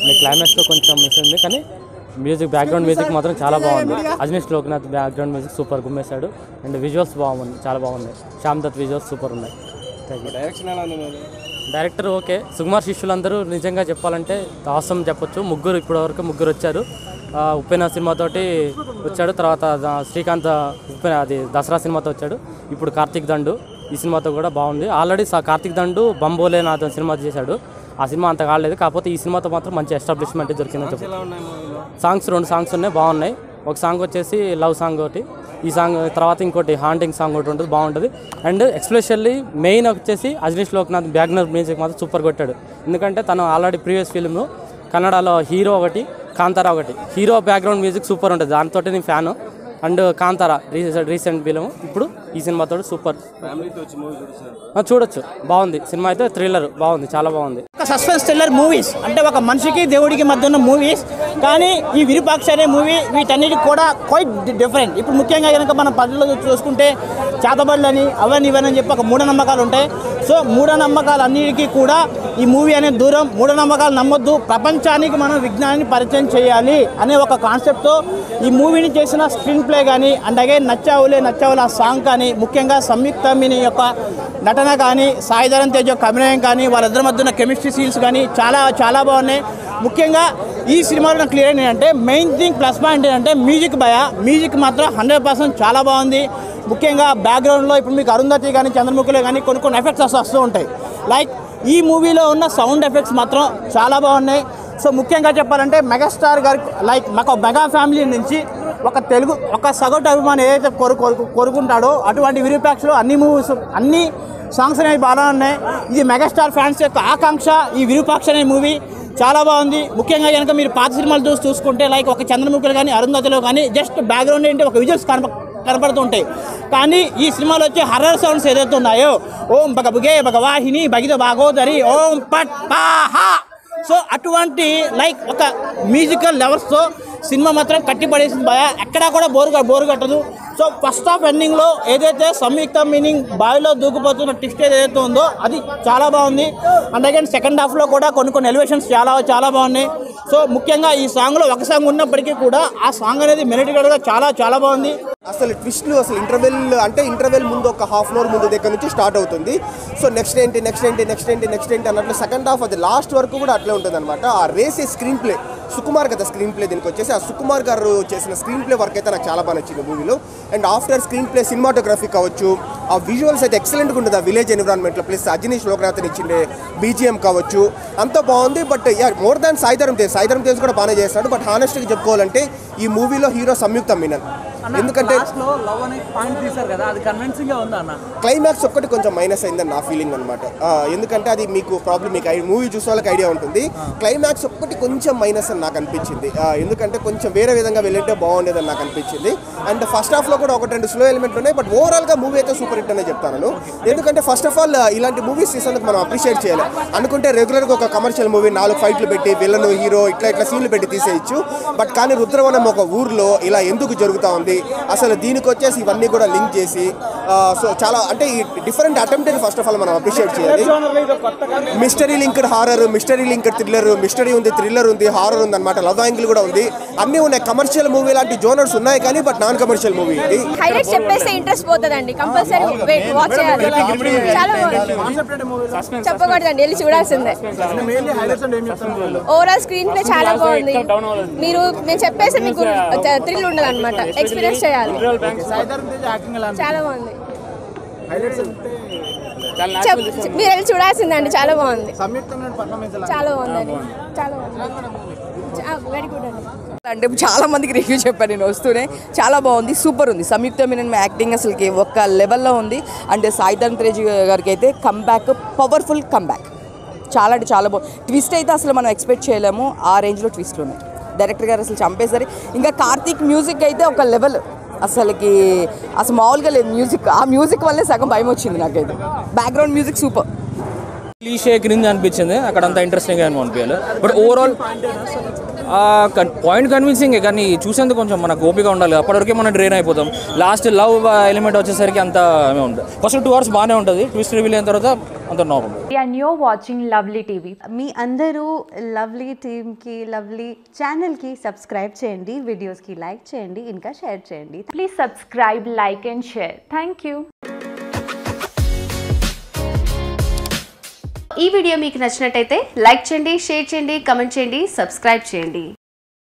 క్లైమాక్స్లో కొంచెం మిస్ ఉంది కానీ మ్యూజిక్ బ్యాక్గ్రౌండ్ మ్యూజిక్ మాత్రం చాలా బాగుంది Ajaneesh Loknath background music super గుమ్మేశాడు అండ్ విజువల్స్ బాగుంది చాలా బాగున్నాయి శ్యామ్ దత్ విజువల్స్ సూపర్ ఉన్నాయి థ్యాంక్ యూ డైరెక్షన్ ఎలా ఉంది మరి డైరెక్టర్ ఓకే సుకుమార్ శిష్యులందరూ నిజంగా చెప్పాలంటే అవసరం చెప్పొచ్చు ముగ్గురు ఇప్పటి వరకు ముగ్గురు వచ్చారు ఆ, ఉప్పెన సినిమాతోటి వచ్చాడు తర్వాత ద- శ్రీకాంత్ ఉప్పెన అది దసరా సినిమాతో వచ్చాడు ఇప్పుడు కార్తీక్ దండు ఈ సినిమాతో కూడా బాగుంది ఆల్రెడీ సా కార్తీక్ దండు బంబోలే నాథన్ సినిమా చేశాడు ఆ సినిమా అంత కాలేదు కాకపోతే ఈ సినిమాతో మాత్రం మంచి ఎస్టాబ్లిష్మెంట్ దొరికిందని చెప్పు ఎలా ఉన్నాయి మూవీలో సాంగ్స్ రెండు సాంగ్స్ ఉన్నాయి బాగున్నాయి ఒక సాంగ్ వచ్చేసి లవ్ సాంగ్ ఒకటి ఈ సాంగ్ తర్వాత ఇంకోటి హాంటింగ్ సాంగ్ ఒకటి ఉంటుంది బాగుంటుంది అండ్ ఎక్స్పెషల్లీ మెయిన్ వచ్చేసి అజనీష్ లోక్నాథ్ బ్యాగ్నర్ మ్యూజిక్ మాత్రం సూపర్ కొట్టాడు ఎందుకంటే తను ఆల్రెడీ ప్రీవియస్ ఫిల్మ్ కన్నడలో హీరో ఒకటి కాంతారా ఒకటి హీరో బ్యాక్గ్రౌండ్ మ్యూజిక్ సూపర్ ఉంటుంది దాంతో నేను fan and Kantara recent recent film ఇప్పుడు ఈ సినిమాతో సూపర్ ఫ్యామిలీతో వచ్చి మూవీ చూడొచ్చు ఆ, చూడొచ్చు బాగుంది సినిమా అయితే థ్రిల్లర్ బాగుంది చాలా బాగుంది ఒక సస్పెన్స్ థ్రిల్లర్ మూవీస్ అంటే ఒక మనిషికి దేవుడికి మధ్య ఉన్న మూవీస్ కానీ ఈ విరూపాక్ష అనే మూవీ వీటన్నిటికి కూడా క్వైట్ డిఫరెంట్ ఇప్పుడు ముఖ్యంగా కనుక మనం పల్లెల్లో చూసుకుంటే చేతబడులు అని అవన్నీ ఇవన్నీ అని చెప్పి ఒక మూఢనమ్మకాలు ఉంటాయి సో మూఢనమ్మకాలు అన్నిటికీ కూడా ఈ మూవీ అనే దూరం మూఢనమ్మకాలు నమ్మొద్దు ప్రపంచానికి మనం విజ్ఞానాన్ని పరిచయం చేయాలి అనే ఒక కాన్సెప్ట్తో ఈ మూవీని చేసిన స్క్రీన్ ప్లే కానీ అండ్ అగైన్ నచ్చావులే నచ్చావులే ఆ సాంగ్ కానీ ముఖ్యంగా సంయుక్త మిని యొక్క నటన కానీ సాయిధరం తేజ్ యొక్క అభినయం కానీ వాళ్ళిద్దరి మధ్య ఉన్న కెమిస్ట్రీ సీన్స్ కానీ చాలా చాలా బాగున్నాయి ముఖ్యంగా ఈ సినిమాలో నాకు క్లియర్ ఏంటంటే మెయిన్ థింగ్ ప్లస్ పాయింట్ ఏంటంటే మ్యూజిక్ భయ మ్యూజిక్ మాత్రం హండ్రెడ్ పర్సెంట్ చాలా బాగుంది ముఖ్యంగా బ్యాక్గ్రౌండ్లో ఇప్పుడు మీకు అరుంధతి కానీ చంద్రముఖిలో కానీ కొన్ని కొన్ని ఎఫెక్ట్స్ వస్తూ వస్తూ ఉంటాయి లైక్ ఈ మూవీలో ఉన్న సౌండ్ ఎఫెక్ట్స్ మాత్రం చాలా బాగున్నాయి సో ముఖ్యంగా చెప్పాలంటే మెగాస్టార్ గారి లైక్ మాకు మెగా ఫ్యామిలీ నుంచి ఒక తెలుగు ఒక సగటు అభిమాని ఏదైతే కోరు కోరు- కోరుకుంటాడో అటువంటి విరూపాక్షలో అన్ని మూవీస్ అన్ని సాంగ్స్ అనేవి బాగా ఉన్నాయి ఇది మెగాస్టార్ ఫ్యాన్స్ యొక్క ఆకాంక్ష ఈ విరూపాక్ష అనే మూవీ చాలా బాగుంది ముఖ్యంగా కనుక మీరు పాత సినిమాలు చూసి చూసుకుంటే లైక్ ఒక చంద్రముఖిలో కానీ అరుంధతిలో కానీ జస్ట్ బ్యాక్గ్రౌండ్ ఏంటి ఒక విజువల్స్ కనప కనపడుతుంటాయి కానీ ఈ సినిమాలో వచ్చే హర్రర్ సౌండ్స్ ఏదైతే ఉన్నాయో ఓం బగ బుగే భగవాహిని భగిత భాగోదరి ఓం పట్ పాహా సో అటువంటి లైక్ ఒక మ్యూజికల్ లెవెల్స్తో సినిమా మాత్రం కట్టి పడేసింది భయ ఎక్కడా కూడా బోరు బోరు కట్టదు సో ఫస్ట్ హాఫ్ ఎండింగ్లో ఏదైతే సంయుక్త మీనింగ్ బావిలో దూకిపోతున్న ట్విస్ట్ ఏదైతే ఉందో అది చాలా బాగుంది అండ్ అగైన్ సెకండ్ హాఫ్లో కూడా కొన్ని కొన్ని ఎలివేషన్స్ చాలా చాలా బాగున్నాయి సో ముఖ్యంగా ఈ సాంగ్లో ఒక సాంగ్ ఉన్నప్పటికీ కూడా ఆ సాంగ్ అనేది మెలడికల్గా చాలా చాలా బాగుంది అసలు ట్విస్ట్లు అసలు ఇంటర్వెల్ అంటే ఇంటర్వెల్ ముందు ఒక హాఫ్ అన్ అవర్ ముందు దగ్గర నుంచి స్టార్ట్ అవుతుంది సో నెక్స్ట్ ఏంటి నెక్స్ట్ ఏంటి నెక్స్ట్ ఏంటి నెక్స్ట్ ఏంటి అన్నట్లు సెకండ్ హాఫ్ అది లాస్ట్ వరకు కూడా అట్లే ఉంటుంది అనమాట ఆ రేసే స్క్రీన్ ప్లే సుకుమార్ కదా స్క్రీన్ ప్లే దీనికి వచ్చేసి ఆ సుకుమార్ గారు చేసిన స్క్రీన్ ప్లే వర్క్ అయితే నాకు చాలా బాగా నచ్చింది మూవీలో and after screenplay cinematography కావచ్చు ఆ విజువల్స్ అయితే ఎక్సలెంట్గా ఉంటుంది ఆ విలేజ్ ఎన్విరాన్మెంట్లో ప్లస్ అజనీష్ లోకనాథన్ ఇచ్చిండే బీజిఎం కావచ్చు అంతా బాగుంది but more than Sai Dharam Tej Sai Dharam Tej కూడా బాగానే చేస్తాడు బట్ హానెస్ట్గా చెప్పుకోవాలంటే ఈ మూవీలో హీరో సంయుక్త మీనన్ ఎందుకంటే లాస్ట్లో లవ్ అనే పాయింట్ తీశారు కదా అది కన్విన్సింగ్ గా ఉందా అన్న క్లైమాక్స్ ఒక్కటి కొంచెం మైనస్ అయిందని నా ఫీలింగ్ అనమాట ఎందుకంటే అది మీకు ప్రాబ్లం మీకు మూవీ చూసిన వాళ్ళకి ఐడియా ఉంటుంది క్లైమాక్స్ ఒక్కటి కొంచెం మైనస్ అని నాకు అనిపించింది ఆ, ఎందుకంటే కొంచెం వేరే విధంగా వెళ్ళింటే బాగుండేదని నాకు అనిపించింది అండ్ ఫస్ట్ హాఫ్లో కూడా ఒకటి రెండు స్లో ఎలిమెంట్లు ఉన్నాయి బట్ ఓవరాల్గా మూవీ అయితే సూపర్ హిట్ అనే చెప్తాను ఎందుకంటే ఫస్ట్ ఆఫ్ ఆల్ ఇలాంటి మూవీస్ తీసేందుకు మనం అప్రిషియేట్ చేయాలి అనుకుంటే రెగ్యులర్గా ఒక కమర్షియల్ మూవీ నాలుగు ఫైట్లు పెట్టి విలన్ హీరో ఇట్లా ఇట్లా సీన్లు పెట్టి తీసేయచ్చు బట్ కానీ రుద్రవనం ఒక ఊర్లో ఇలా ఎందుకు జరుగుతూ ఉంది అసలు దీనికి వచ్చేసి ఇవన్నీ కూడా లింక్ చేసి సో చాలా అంటే ఈ different attempt first of all మనం అప్రిషియేట్ చేయాలి mystery linked horror mystery linked thriller mystery ఉంది థ్రిల్లర్ ఉంది హారర్ ఉంది అనమాట లవ్ యాంగిల్ కూడా ఉంది అన్నీ ఉన్నాయి కమర్షియల్ మూవీ లాంటి జోనర్స్ ఉన్నాయి కానీ బట్ నాన్ కమర్షియల్ మూవీ ఇది హైలైట్స్ చెప్పేస్తే ఇంట్రెస్ట్ పోతుందండి కంపల్సరీ వెయిట్ వాచ్ చేయాలి చాలా బాగుంది చెప్పకూడదండి వెళ్ళి చూడాల్సిందే ఓవరాల్ స్క్రీన్ ప్లే చాలా బాగుంది మీరు నేను చెప్పేసి మీకు థ్రిల్ ఉండదు అనమాట ఎక్స్పీరియన్స్ చేయాలి చాలా బాగుంది చెప్- మీరు వెళ్ళి చూడాల్సిందండి చాలా బాగుంది చాలా బాగుందండి చాలా బాగుంది వెరీ గుడ్ అండి అంటే చాలా మందికి రివ్యూ చెప్పాను నేను వస్తూనే చాలా బాగుంది సూపర్ ఉంది సంయుక్త మీనన్ యాక్టింగ్ అసలుకి ఒక లెవెల్లో ఉంది అండ్ సాయిధన్ తేజ్ గారికి అయితే కమ్బ్యాక్ పవర్ఫుల్ కమ్బ్యాక్ చాలా అంటే చాలా బాగుంది ట్విస్ట్ అయితే అసలు మనం ఎక్స్పెక్ట్ చేయలేము ఆ రేంజ్లో ట్విస్ట్లు ఉన్నాయి డైరెక్టర్ గారు అసలు చంపేసరి ఇంకా కార్తీక్ మ్యూజిక్ అయితే ఒక లెవెల్ అసలుకి అసలు మామూలుగా లేదు మ్యూజిక్ ఆ మ్యూజిక్ వల్లే సగం భయం వచ్చింది నాకైతే background music super cliche cringe అనిపించింది అక్కడ అంత ఇంట్రెస్టింగ్ అని అనిపించాలి బట్ ఓవరాల్ పాయింట్ కన్విన్సింగ్ కానీ చూసేందుకు కొంచెం మనకు ఓపిక ఉండాలి అప్పటివరకే మనం డ్రైన్ అయిపోతాం లాస్ట్ లవ్ ఎలిమెంట్ వచ్చేసరికి అంత ఏమే ఉంటుంది ఫస్ట్ టూ అవర్స్ బాగానే ఉంటుంది ట్విస్ట్ రివీల్ అయిన తర్వాత అంత normal and you're watching Lovely TV. మీ అందరూ లవ్లీ టీమ్కి లవ్లీ ఛానల్కి సబ్స్క్రైబ్ చేయండి వీడియోస్కి లైక్ చేయండి ఇంకా షేర్ చేయండి Please subscribe, like, and share. Thank you. ఈ వీడియో మీకు నచ్చినట్టయితే లైక్ చేయండి షేర్ చేయండి కమెంట్ చేయండి సబ్స్క్రైబ్ చేయండి